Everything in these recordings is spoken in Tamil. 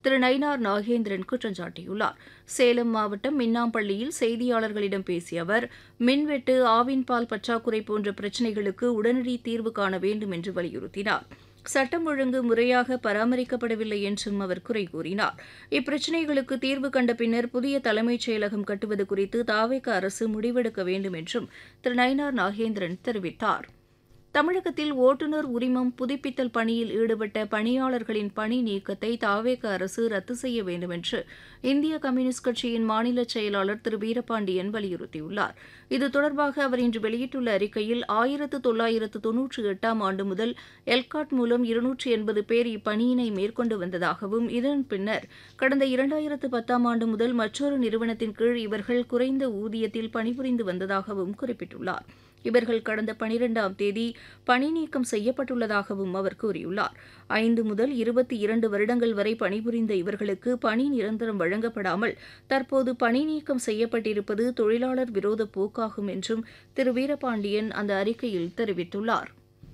திரு நயினார் நாகேந்திரன் குற்றம் சாட்டியுள்ளார் சேலம் மாவட்டம் மின்னாம்பள்ளியில் செய்தியாளர்களிடம் பேசிய அவர் மின்வெட்டு ஆவின் பால் பற்றாக்குறை போன்ற பிரச்சினைகளுக்கு உடனடி தீர்வு காண வேண்டும் என்று வலியுறுத்தினார் சட்டம் ஒழுங்கு முறையாக பராமரிக்கப்படவில்லை என்றும் அவர் குறை கூறினார் இப்பிரச்சினைகளுக்கு தீர்வு கண்ட பின்னர் புதிய தலைமைச் செயலகம் கட்டுவது குறித்து தாவேக அரசு முடிவெடுக்க வேண்டும் என்றும் திரு நயினார் நாகேந்திரன் தெரிவித்தார் தமிழகத்தில் ஓட்டுநர் உரிமம் புதுப்பித்தல் பணியில் ஈடுபட்ட பணியாளர்களின் பணி நீக்கத்தை தாவேக அரசு ரத்து செய்ய வேண்டும் என்று இந்திய கம்யூனிஸ்ட் கட்சியின் மாநில செயலாளர் திரு வீரபாண்டியன் வலியுறுத்தியுள்ளார் இது தொடர்பாக அவர் இன்று வெளியிட்டுள்ள அறிக்கையில் ஆயிரத்து தொள்ளாயிரத்து தொன்னூற்றி எட்டாம் ஆண்டு முதல் எல்காட் மூலம் இருநூற்றி எண்பது பேர் இப்பணியினை மேற்கொண்டு வந்ததாகவும் இதன் பின்னர் கடந்த இரண்டாயிரத்து பத்தாம் ஆண்டு முதல் மற்றொரு நிறுவனத்தின் கீழ் இவர்கள் குறைந்த ஊதியத்தில் பணிபுரிந்து வந்ததாகவும் குறிப்பிட்டுள்ளார் இவர்கள் கடந்த பனிரெண்டாம் தேதி பணி நீக்கம் செய்யப்பட்டுள்ளதாகவும் அவர் கூறியுள்ளார் ஐந்து முதல் இருபத்தி இரண்டு வருடங்கள் வரை பணிபுரிந்த இவர்களுக்கு பணி நிரந்தரம் வழங்கப்படாமல் தற்போது பணி நீக்கம் செய்யப்பட்டிருப்பது தொழிலாளர் விரோத போக்காகும் என்றும் திரு வீரபாண்டியன் அந்த அறிக்கையில் தெரிவித்துள்ளார்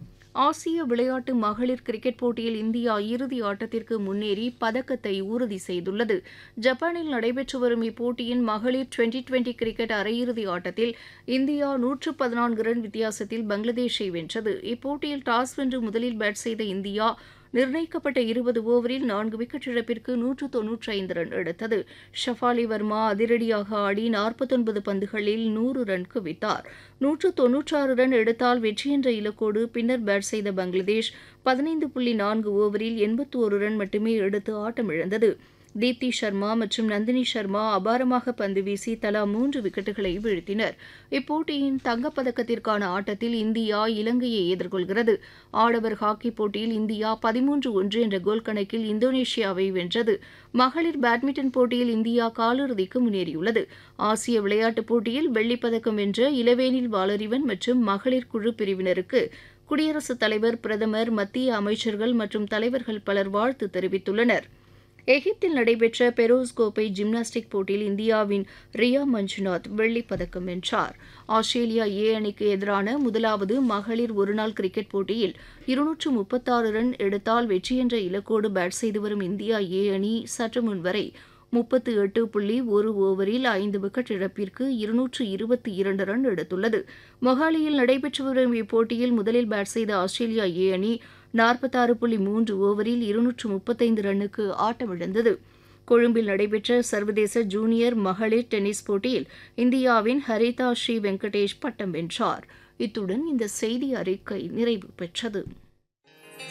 ஆசிய விளையாட்டு மகளிர் கிரிக்கெட் போட்டியில் இந்தியா இறுதி ஆட்டத்திற்கு முன்னேறி பதக்கத்தை உறுதி செய்துள்ளது ஜப்பானில் நடைபெற்று வரும் இப்போட்டியின் மகளிர் டுவெண்டி டுவெண்டி கிரிக்கெட் அரையிறுதி ஆட்டத்தில் இந்தியா நூற்று பதினான்கு ரன் வித்தியாசத்தில் பங்களாதேஷை வென்றது இப்போட்டியில் டாஸ் வென்று முதலில் பேட் செய்த இந்தியா நிர்ணயிக்கப்பட்ட இருபது ஓவரில் நான்கு விக்கெட் இழப்பிற்கு நூற்று தொன்னூற்றி ஐந்து ரன் எடுத்தது ஷஃபாலி வர்மா அதிரடியாக ஆடி நாற்பத்தொன்பது பந்துகளில் நூறு ரன் குவித்தார் நூற்று தொன்னூற்றாறு ரன் எடுத்தால் வெற்றி என்ற இலக்கோடு பின்னர் பேட் செய்த பங்களாதேஷ் பதினைந்து புள்ளி நான்கு ஓவரில் எண்பத்தி ஒரு ரன் மட்டுமே எடுத்து ஆட்டமிழந்தது தீப்தி சர்மா மற்றும் நந்தினி சர்மா அபாரமாக பந்து வீசி தலா மூன்று விக்கெட்டுகளை வீழ்த்தினர் இப்போட்டியின் தங்கப்பதக்கத்திற்கான ஆட்டத்தில் இந்தியா இலங்கையை எதிர்கொள்கிறது ஆடவர் ஹாக்கி போட்டியில் இந்தியா பதிமூன்று ஒன்று என்ற கோல் கணக்கில் இந்தோனேஷியாவை வென்றது மகளிர் பேட்மிண்டன் போட்டியில் இந்தியா காலிறுதிக்கு முன்னேறியுள்ளது ஆசிய விளையாட்டுப் போட்டியில் வெள்ளிப்பதக்கம் வென்ற இளவேனில் வாலறிவன் மற்றும் மகளிர் குழு பிரிவினருக்கு குடியரசுத் தலைவர் பிரதமர் மத்திய அமைச்சர்கள் மற்றும் தலைவர்கள் பலர் வாழ்த்து தெரிவித்துள்ளனர் எகிப்தில் நடைபெற்ற பெரோஸ் கோப்பை ஜிம்னாஸ்டிக் போட்டியில் இந்தியாவின் ரியா மஞ்சுநாத் வெள்ளிப் பதக்கம் வென்றார் ஆஸ்திரேலியா ஏ அணிக்கு எதிரான முதலாவது மகளிர் ஒருநாள் கிரிக்கெட் போட்டியில் இருநூற்று முப்பத்தாறு ரன் எடுத்தால் வெற்றி என்ற இலக்கோடு பேட் செய்து வரும் இந்தியா ஏ அணி சற்று முன் வரை முப்பத்து எட்டு புள்ளி ஒரு ஓவரில் ஐந்து விக்கெட் இழப்பிற்கு இருநூற்று இருபத்தி இரண்டு ரன் எடுத்துள்ளது மொஹாலியில் நடைபெற்று வரும் இப்போட்டியில் முதலில் பேட் செய்த ஆஸ்திரேலியா ஏ அணி நாற்பத்தாறு புள்ளி மூன்று ஓவரில் இருநூற்று முப்பத்தைந்து ரன்னுக்கு ஆட்டமிழந்தது கொழும்பில் நடைபெற்ற சர்வதேச ஜூனியர் மகளிர் டென்னிஸ் போட்டியில் இந்தியாவின் ஹரிதா ஸ்ரீ வெங்கடேஷ் பட்டம் வென்றார் இத்துடன் இந்த செய்தி அறிக்கை நிறைவு பெற்றது